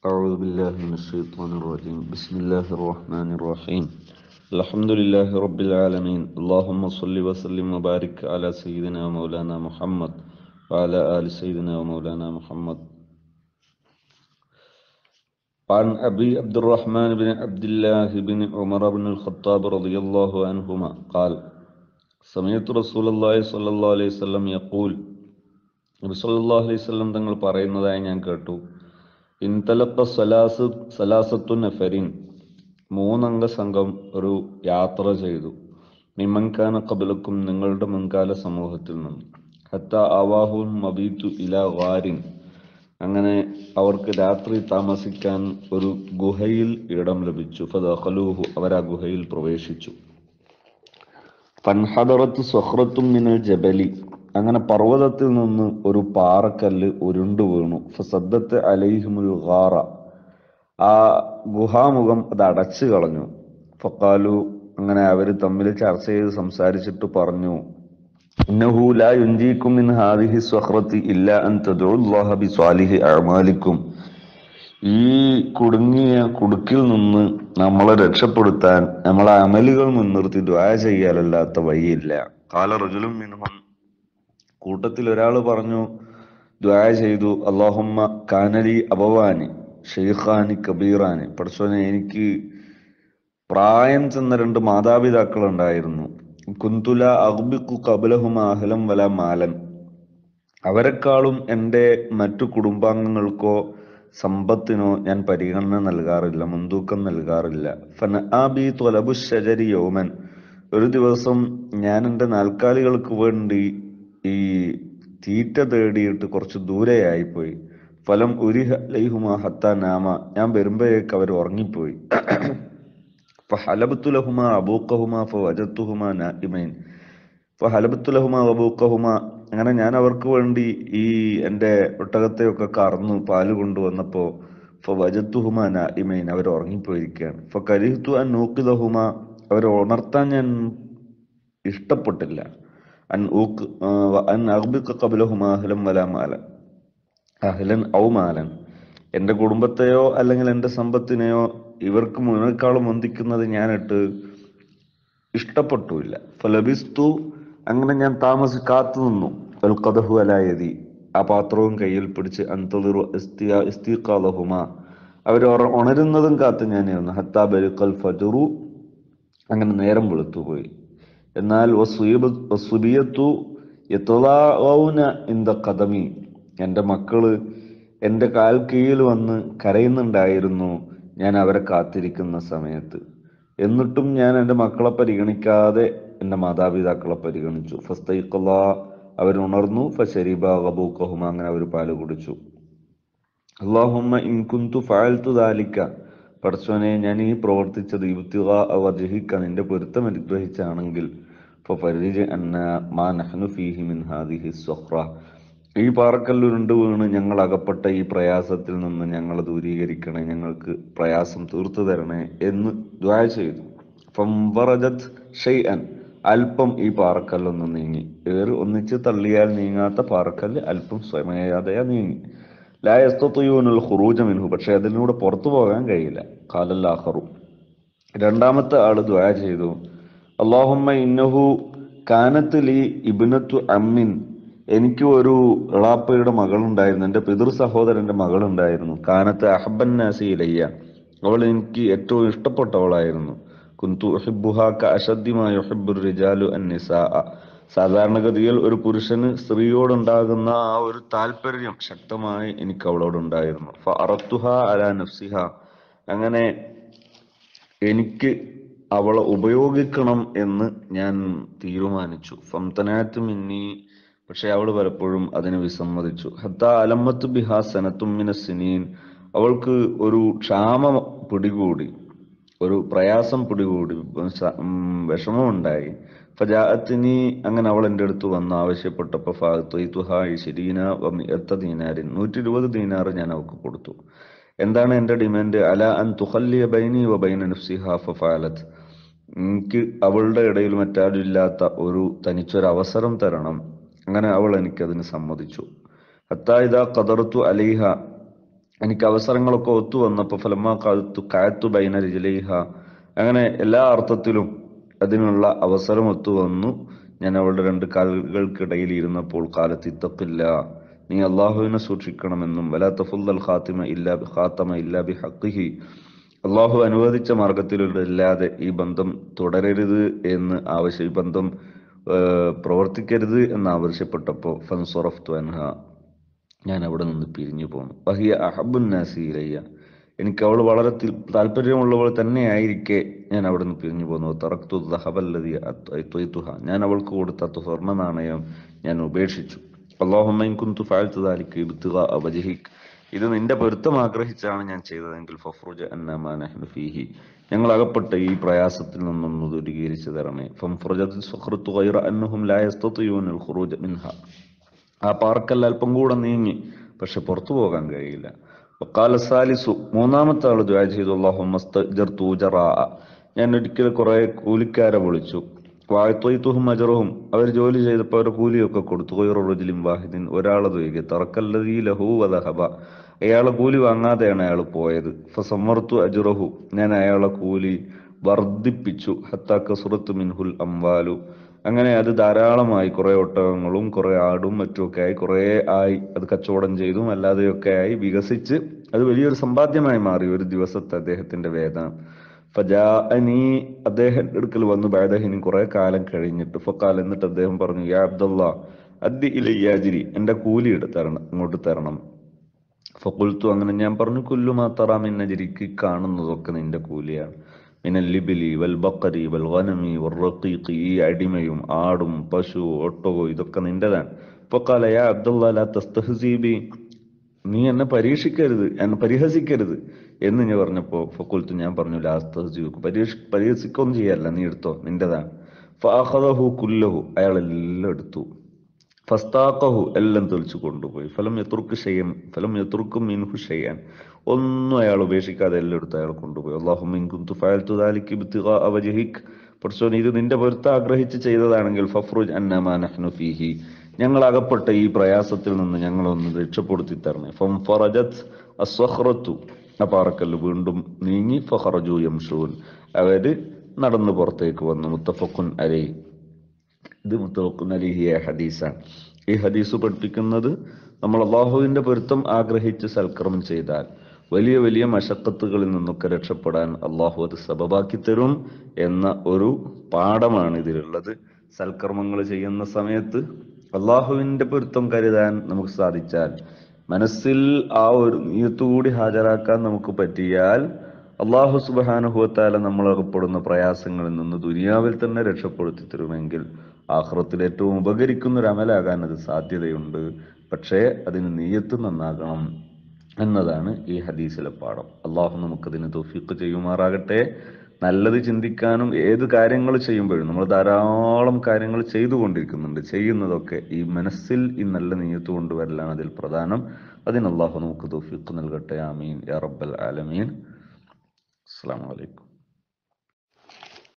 أعوذ بالله من الشيطان الرجيم بسم الله الرحمن الرحيم الحمد لله رب العالمين اللهم صل وسلم وبارك على سيدنا ومولانا محمد وعلى آل سيدنا ومولانا محمد عن أبي عبد الرحمن بن عبد الله بن عمر بن الخطاب رضي الله عنهما قال سمعت رسول الله صلى الله عليه وسلم يقول നബി സല്ലല്ലാഹു അലൈഹി വസല്ലം തങ്ങൾ പറയുന്നതായി ഞാൻ കേട്ടു ഇൻതലക്ക സലാസ് സലാസത്തു നഫരിൻ മൂന്നംഗ സംഘം ഒരു യാത്ര ചെയ്തു മിമൻകാന കബലക്കും നിങ്ങളുടെ മുൻകാല സമൂഹത്തിൽ നിന്ന് ഹത്ത അവാഹും മബീത്തു ഇല വാരിൻ അങ്ങനെ അവർക്ക് രാത്രി താമസിക്കാൻ ഒരു ഗുഹയിൽ ഇടം ലഭിച്ചു ഫദഖലൂഹു അവർ ആ ഗുഹയിൽ പ്രവേശിച്ചു ഫൻഹദറത്ത് സ്വഹ്റത്തും മിനൽ ജബലി അങ്ങനെ പർവ്വതത്തിൽ നിന്ന് ഒരു പാറക്കല്ല് ഉരുണ്ടു വീണു ഫസദ്ദത്ത് അലൈഹിമുൽ ഗാറ ആ ഗുഹാമുഖം അത് അടച്ചു കളഞ്ഞു ഫക്കാലു അങ്ങനെ അവർ തമ്മിൽ ചർച്ച ചെയ്ത് സംസാരിച്ചിട്ട് പറഞ്ഞു ഇന്നഹു ലാ യുൻജീക്കും മിൻ ഹാദിഹി സ്വഹ്റത്തി ഇല്ല അൻ തദുല്ലാഹ ബി സ്വാലിഹി അഅമാലിക്കും ഈ കുടുങ്ങിയ കുടുക്കിൽ നിന്ന് നമ്മളെ രക്ഷപ്പെടുത്താൻ നമ്മളെ അമലുകൾ മുൻനിർത്തി ദ്വാ ചെയ്യാലല്ലാത്ത വഴിയില്ല കാല റജുലും മിൻഹും കൂട്ടത്തിൽ ഒരാൾ പറഞ്ഞു ദ്വാ ചെയ്തു അള്ളാഹുമ്മ കാനലി അബവാനി ഷെയ്ഖാനി കബീറാനി പഠിച്ചോനെ എനിക്ക് പ്രായം ചെന്ന രണ്ട് മാതാപിതാക്കൾ ഉണ്ടായിരുന്നു കുന്തുല അഗ്ബിക്കു കബലഹുമ അഹലം വല മാലൻ അവരെക്കാളും എൻ്റെ മറ്റു കുടുംബാംഗങ്ങൾക്കോ സമ്പത്തിനോ ഞാൻ പരിഗണന നൽകാറില്ല മുൻതൂക്കം നൽകാറില്ല ഫന ആബി തൊലബു ഷജരി യൗമൻ ഒരു ദിവസം ഞാൻ എൻ്റെ നാൽക്കാലികൾക്ക് വേണ്ടി ഈ തീറ്റ തേടിയിട്ട് കുറച്ച് ദൂരെയായിപ്പോയി ഫലം ഉരിഹ ലൈഹുമ ഹത്ത നാമ ഞാൻ വരുമ്പോഴേക്ക് അവർ ഉറങ്ങിപ്പോയി ഫഹലബത്തുലഹുമ അബൂക്കഹുമ ഫവജത്തുഹുമ നായിമൈൻ ഫഹലബത്തുലഹുമ അബൂക്കഹുമ അങ്ങനെ ഞാൻ അവർക്ക് വേണ്ടി ഈ എൻ്റെ ഒട്ടകത്തെയൊക്കെ കറന്നു പാല് കൊണ്ടുവന്നപ്പോൾ ഫവജത്തുഹുമ നായിമൈൻ അവർ ഉറങ്ങിപ്പോയിരിക്കുകയാണ് ഫ കരിഹത്തു അൻ നൂക്കിദഹുമ അവരെ ഉണർത്താൻ ഞാൻ ഇഷ്ടപ്പെട്ടില്ല അൻ ഊക്ക് അൻ അഗ്ബിക്ക കബലഹുമ അഹ്ലം വല മാലൻ അഹ്ലൻ ഔ മാലൻ എൻ്റെ കുടുംബത്തെയോ അല്ലെങ്കിൽ എൻ്റെ സമ്പത്തിനെയോ ഇവർക്ക് മുനേക്കാളും വന്ദിക്കുന്നത് ഞാനിട്ട് ഇഷ്ടപ്പെട്ടില്ല ഫലബിസ്തു അങ്ങനെ ഞാൻ താമസി കാത്തു നിന്നു കഥഹു അലായതി ആ പാത്രവും കയ്യിൽ പിടിച്ച് അന്തളിറു ഇസ്തീഖാലഹുമ അവർ ഉണരുന്നതും കാത്ത് ഞാൻ ഇരുന്നു ഹത്താ ബരുക്കൽ ഫജറു അങ്ങനെ നേരം വെളുത്തുപോയി എന്നാൽ വസുബിയത്തു ഇന്ത കദമി എൻ്റെ മക്കള് എൻ്റെ കാൽ കീഴിൽ വന്ന് കരയുന്നുണ്ടായിരുന്നു ഞാൻ അവരെ കാത്തിരിക്കുന്ന സമയത്ത് എന്നിട്ടും ഞാൻ എൻ്റെ മക്കളെ പരിഗണിക്കാതെ എൻ്റെ മാതാപിതാക്കളെ പരിഗണിച്ചു ഫസ്തൈക്കൊള്ള അവരുണർന്നു ഫശരീബ ഗബൂക്കഹുമ അങ്ങനെ അവർ പാല് കുടിച്ചു അള്ളാഹുമ്മ ഇൻകുന്തു ഫാൽത്തു ദാലിക്ക പടച്ചോനെ ഞാൻ ഈ പ്രവർത്തിച്ചത് യുക്തിക വജഹിക്ക നിന്റെ പൊരുത്തം അനുഗ്രഹിച്ചാണെങ്കിൽ ഫരിജ് അന്ന മാ നഹ്നു ഫീഹി മിൻ ഹാദിഹി സ്വഹ്റ ഈ പാറക്കല്ലുരുണ്ട് വീണ് ഞങ്ങൾ അകപ്പെട്ട ഈ പ്രയാസത്തിൽ നിന്ന് ഞങ്ങളെ ദൂരീകരിക്കണേ ഞങ്ങൾക്ക് പ്രയാസം തീർത്തു തരണേ എന്ന് ദ്വാ ചെയ്തു ഫംവറജത് ഷെയ്അൻ അല്പം ഈ പാറക്കല്ലൊന്ന് നീങ്ങി ഏറ് ഒന്നിച്ച് തള്ളിയാൽ നീങ്ങാത്ത പാറക്കല്ല് അല്പം സ്വയമേയാതെയാ നീങ്ങി ലായസ്തുയൂനുൽ ഖുറൂജ മിൻഹു പക്ഷെ അതിലൂടെ പുറത്തു പോകാൻ കഴിയില്ല കാലല്ലാഹറു രണ്ടാമത്തെ ആള് ദ്വാ ചെയ്തു അള്ളാഹുമ്മ ഇന്നഹു കാനത്ത് ലി ഇബ്നത്തു അമ്മിൻ എനിക്ക് ഒരു ഇളാപ്പയുടെ മകളുണ്ടായിരുന്നു എൻ്റെ പിതൃ സഹോദരന്റെ മകളുണ്ടായിരുന്നു കാനത്ത് അഹബൻ നാസി ഇലയ്യ അവൾ എനിക്ക് ഏറ്റവും ഇഷ്ടപ്പെട്ടവളായിരുന്നു കുന്തു ഹിബുഹാക്ക അഷദ്യമായ ഹിബുർ റിജാലു അൻ നിസാ സാധാരണഗതിയിൽ ഒരു പുരുഷന് സ്ത്രീയോടുണ്ടാകുന്ന ആ ഒരു താല്പര്യം ശക്തമായി എനിക്ക് അവളോടുണ്ടായിരുന്നു ഫറത്തുഹ അല നഫ്സിഹ അങ്ങനെ എനിക്ക് അവളെ ഉപയോഗിക്കണം എന്ന് ഞാൻ തീരുമാനിച്ചു ഫംതനാത്ത് മിന്നി പക്ഷെ അവൾ പലപ്പോഴും അതിന് വിസമ്മതിച്ചു ഹത്ത അലമ്മത്ത് ബിഹാ സനത്തുമിന സിനീൻ അവൾക്ക് ഒരു ക്ഷാമം പിടികൂടി ഒരു പ്രയാസം പിടികൂടി വിഷമമുണ്ടായി ഫജാഅത്തിനി അങ്ങനെ അവൾ എൻ്റെ അടുത്ത് വന്ന് ആവശ്യപ്പെട്ടപ്പോൾ ഫാത്തുഹായി ശരീന എത്ത ദീനാരിൻ നൂറ്റി ഇരുപത് ദീനാർ ഞാൻ അവൾക്ക് കൊടുത്തു എന്താണ് എൻ്റെ ഡിമാൻഡ് അല അൻ തുഹല്ലിയ ബൈനി വ ബൈന നഫ്സിഹ ഫഫാലത്ത് എനിക്ക് അവളുടെ ഇടയിൽ മറ്റാരുമില്ലാത്ത ഒരു തനിച്ചൊരു അവസരം തരണം അങ്ങനെ അവൾ എനിക്കതിന് സമ്മതിച്ചു ഹത്തായിദ കതർത്തു അലിഹ എനിക്ക് അവസരങ്ങളൊക്കെ ഒത്തു വന്നപ്പോൾ ഫലമാ കാത്തു കാത്തു ബൈന രജലൈഹ അങ്ങനെ എല്ലാ അർത്ഥത്തിലും അതിനുള്ള അവസരം ഒത്തു വന്നു ഞാൻ അവളുടെ രണ്ട് കാലുകൾക്കിടയിൽ ഇരുന്നപ്പോൾ കാലത്ത് ഇത്തപ്പില്ല നീ അള്ളാഹുവിനെ സൂക്ഷിക്കണമെന്നും വലാ തഫുൽ ഖാത്തിമ ഇല്ലാ ബി ഖാത്തമ ഇല്ലാ ബി ഹഖിഹി അള്ളാഹു അനുവദിച്ച മാർഗത്തിലല്ലാതെ ഈ ബന്ധം തുടരരുത് എന്ന് ആവശ്യം ഈ ബന്ധം ഏഹ്, പ്രവർത്തിക്കരുത് എന്ന് ആവശ്യപ്പെട്ടപ്പോൾ ഫൻസൊറഫ് അൻഹ ഞാൻ അവിടെ നിന്ന് പിരിഞ്ഞു പോന്നു വഹിയ അഹബുൻ നാസി ഇലയ്യ എനിക്ക് അവൾ വളരെ തി- താല്പര്യമുള്ളവൾ തന്നെ ആയിരിക്കെ ഞാൻ അവിടെ നിന്ന് പിരിഞ്ഞു പോന്നു തറക്തു ദഹബല്ലതി അത്വയ്തുഹ ഞാൻ അവൾക്ക് കൊടുത്ത ആ സ്വർണ്ണ നാണയം ഞാൻ ഉപേക്ഷിച്ചു അള്ളാഹുമ്മ കുന്തു ഫാൽത്തു ദാലിക്ക് ഇബ്തിഗാ വജ്ഹിക് ഇത് നിന്റെ പൊരുത്തം ആഗ്രഹിച്ചാണ് ഞാൻ ചെയ്തതെങ്കിൽ ഫഫ്റുജ അന്നമാ നഹ്നു ഫീഹി ഞങ്ങൾ അകപ്പെട്ട ഈ പ്രയാസത്തിൽ നിന്നൊന്ന് ദൂരീകരിച്ചു തരണേ ഫംഫ്റുജത്ത് സുഖ്റത്തു ഗൈറ അന്നഹും ലാ യസ്തതിയൂനൽ ഖുറൂജ മിൻഹ ആ പാർക്കല്ല അല്പം കൂടെ നീങ്ങി പക്ഷെ പുറത്തു പോകാൻ കഴിയില്ല വക്കാല സാലിസു മൂന്നാമത്തെ ആള് ദ്വാ ചെയ്തു അള്ളാഹുമസ്തൂജറാ ഞാൻ ഒരിക്കൽ കുറെ കൂലിക്കാരെ വിളിച്ചു വാഴ്ത്തൊയ്ത്തുഹും അജറുഹും അവർ ജോലി ചെയ്തപ്പോൾ അവർ കൂലിയൊക്കെ കൊടുത്തു കൊയ്റുറുജിലും വാഹിദിൻ ഒരാളെ തൊയ്കെ തറക്കല്ലതീ ലഹു വദഹബ അയാളെ കൂലി വാങ്ങാതെയാണ് അയാൾ പോയത് ഫസമ്മർത്തു അജുറഹു ഞാൻ അയാളെ കൂലി വർദ്ധിപ്പിച്ചു ഹത്താക്ക സുറത്ത് മിൻഹുൽ അംവാലു അങ്ങനെ അത് ധാരാളമായി കുറെ ഒട്ടകങ്ങളും കുറെ ആടും മറ്റുമൊക്കെ ആയി കുറെ ആയി അത് കച്ചവടം ചെയ്തും അല്ലാതെയൊക്കെ ആയി വികസിച്ച് അത് വലിയൊരു സമ്പാദ്യമായി മാറി ഒരു ദിവസത്തെ അദ്ദേഹത്തിന്റെ വേതനം ഫജാഅനി അദ്ദേഹം അടുക്കൽ വന്നു ബാദഹിനി കുറെ കാലം കഴിഞ്ഞിട്ട് ഫക്കാൽ എന്നിട്ട് അദ്ദേഹം പറഞ്ഞു യാ അബ്ദുള്ള അദ്ദി ഇലയ്യാജിരി എന്റെ കൂലി എടുത്ത് തരണം ഇങ്ങോട്ട് തരണം ഫക്കുൽത്തു അങ്ങനെ ഞാൻ പറഞ്ഞു കുല്ലു മാത്തറ മിന്നജിരിക്ക് കാണുന്നതൊക്കെ നിന്റെ കൂലിയാണ് മിനൽ ലിബിലി വൽ ബക്കരി വൽ ഗനമി വൽ റഖീഖി ഈ അടിമയും ആടും പശു ഒട്ടകവും ഇതൊക്കെ നിന്റെതാണ് ഫക്കാല യാ അബ്ദുള്ള ലാ തസ്തഹ്സി ബി നീ എന്നെ പരീക്ഷിക്കരുത് എന്നെ പരിഹസിക്കരുത് എന്ന് ഞാൻ പറഞ്ഞപ്പോ ഫക്കുൽത്ത് ഞാൻ പറഞ്ഞു ലാസ്തഹ്സി പരീക്ഷ പരിഹസിക്കൊന്നും ചെയ്യല്ല നീ എടുത്തോ നിന്റെതാണ് ഫാഹദഹു കുല്ലഹു അയാൾ എല്ലാം എടുത്തു ഫസ്താഖഹു എല്ലാം തെളിച്ചു കൊണ്ടുപോയി ഫലം എത്തുർക്ക് ഷെയ്യൻ ഫലം എത്തുർക്കും മിൻഹു ഷെയ്യാൻ ഒന്നും അയാൾ ഉപേക്ഷിക്കാതെ എല്ലാം എടുത്ത് അയാൾ കൊണ്ടുപോയി അള്ളാഹു മിൻകുന്തു ഫഅൽതു ദാലിക ഇബ്തിഗാ വജ്ഹിക് പടച്ചോൻ ഇത് നിന്റെ പൊരുത്തം ആഗ്രഹിച്ച് ചെയ്തതാണെങ്കിൽ ഫഫ്റുജ് അന്നമാ നഹ്നു ഫീഹി ഞങ്ങൾ അകപ്പെട്ട ഈ പ്രയാസത്തിൽ നിന്ന് ഞങ്ങളൊന്ന് രക്ഷപ്പെടുത്തി തരണേ ഫം ഫറജത് അസ്വഹ്റത്തു ആ പാറക്കല്ല് വീണ്ടും നീങ്ങി ഫഹറജു യംഷൂൻ അവര് നടന്നു പുറത്തേക്ക് വന്നു മുത്തഫക്കുൻ അലൈ ഇത് മുത്തവക്കുൻ അലിഹിയ ഹദീസാണ് ഈ ഹദീസ് പഠിപ്പിക്കുന്നത് നമ്മൾ അള്ളാഹുവിന്റെ പൊരുത്തം ആഗ്രഹിച്ച് സൽക്കർമ്മം ചെയ്താൽ വലിയ വലിയ മശക്കത്തുകളിൽ നിന്നൊക്കെ രക്ഷപ്പെടാൻ അള്ളാഹു അത് സബബാക്കി തരും എന്ന ഒരു പാഠമാണ് ഇതിലുള്ളത് സൽക്കർമ്മങ്ങൾ ചെയ്യുന്ന സമയത്ത് അള്ളാഹുവിന്റെ പൊരുത്തം കരുതാൻ നമുക്ക് സാധിച്ചാൽ മനസ്സിൽ ആ ഒരു നീയത്തുകൂടി ഹാജരാക്കാൻ നമുക്ക് പറ്റിയാൽ അള്ളാഹു സുബാനുഭവത്താല നമ്മൾ അകപ്പെടുന്ന പ്രയാസങ്ങളിൽ നിന്ന് ദുനിയാവിൽ തന്നെ രക്ഷപ്പെടുത്തി തരുമെങ്കിൽ ആഹ്റത്തിൽ ഏറ്റവും ഉപകരിക്കുന്ന ഒരു അമലാകാൻ അത് സാധ്യതയുണ്ട് പക്ഷേ അതിന് നീയത്ത് നന്നാകണം എന്നതാണ് ഈ ഹദീസിലെ പാഠം അള്ളാഹു നമുക്കതിന് തൗഫീഖ് ചെയ്യുമാറാകട്ടെ നല്ലത് ചിന്തിക്കാനും ഏത് കാര്യങ്ങൾ ചെയ്യുമ്പോഴും നമ്മൾ ധാരാളം കാര്യങ്ങൾ ചെയ്തുകൊണ്ടിരിക്കുന്നുണ്ട് ചെയ്യുന്നതൊക്കെ ഈ മനസ്സിൽ ഈ നല്ല നീയത്ത് കൊണ്ടുവരലാണ് അതിൽ പ്രധാനം അതിന് അള്ളാഹു നമുക്ക് തൗഫീഖ് നൽകട്ടെ ആമീൻ യാ റബ്ബൽ ആലമീൻ അസ്സാം വലൈക്കും